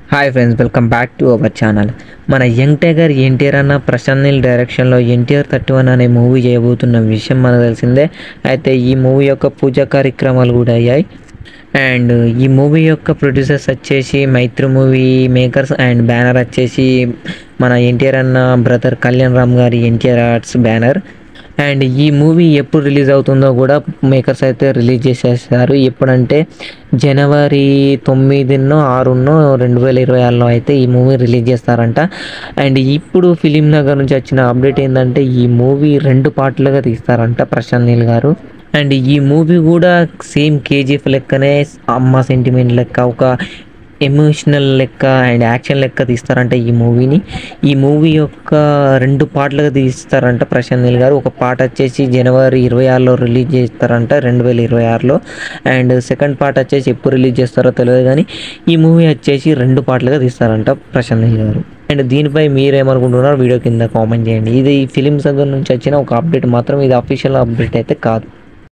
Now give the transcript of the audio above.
hi friends welcome back to our channel మన young tiger NTR అన్న ప్రశాంత్ నీల్ డైరెక్షన్లో ఎన్టీఆర్ థర్టీ వన్ అనే మూవీ చేయబోతున్న విషయం మనకు తెలిసిందే అయితే ఈ మూవీ యొక్క పూజా కార్యక్రమాలు కూడా అయ్యాయి అండ్ ఈ మూవీ యొక్క ప్రొడ్యూసర్స్ వచ్చేసి Mythri movie makers and banner వచ్చేసి మన ఎన్టీఆర్ అన్న బ్రదర్ కళ్యాణ్ రామ్ గారి ఎన్టీఆర్ ఆర్ట్స్ బ్యానర్ అండ్ ఈ మూవీ ఎప్పుడు రిలీజ్ అవుతుందో కూడా మేకర్స్ అయితే రిలీజ్ చేసేసారు ఎప్పుడంటే జనవరి తొమ్మిదిన్నో ఆరున్నో రెండు వేల ఇరవై ఆరులో అయితే ఈ మూవీ రిలీజ్ చేస్తారంట అండ్ ఇప్పుడు ఫిలిం నగర్ నుంచి వచ్చిన అప్డేట్ ఏంటంటే ఈ మూవీ రెండు పార్ట్లుగా తీస్తారంట ప్రశాంత్ నీల్ గారు అండ్ ఈ మూవీ కూడా సేమ్ కేజీఎఫ్ లెక్కనే అమ్మ సెంటిమెంట్ లెక్క ఒక ఎమోషనల్ లెక్క అండ్ యాక్షన్ లెక్క తీస్తారంట ఈ మూవీని ఈ మూవీ యొక్క రెండు పాటలుగా తీస్తారంట ప్రశాంత్ నీల్ గారు ఒక పాట వచ్చేసి జనవరి ఇరవై ఆరులో రిలీజ్ చేస్తారంట రెండు వేల ఇరవై ఆరులో అండ్ సెకండ్ పార్ట్ వచ్చేసి ఎప్పుడు రిలీజ్ చేస్తారో తెలియదు కానీ ఈ మూవీ వచ్చేసి రెండు పాటలుగా తీస్తారంట ప్రశాంత్ నీల్ గారు అండ్ దీనిపై మీరేమనుకుంటున్నారో వీడియో కింద కామెంట్ చేయండి ఇది ఫిలిం సంఘం నుంచి వచ్చిన ఒక అప్డేట్ మాత్రం ఇది అఫీషియల్ అప్డేట్ అయితే కాదు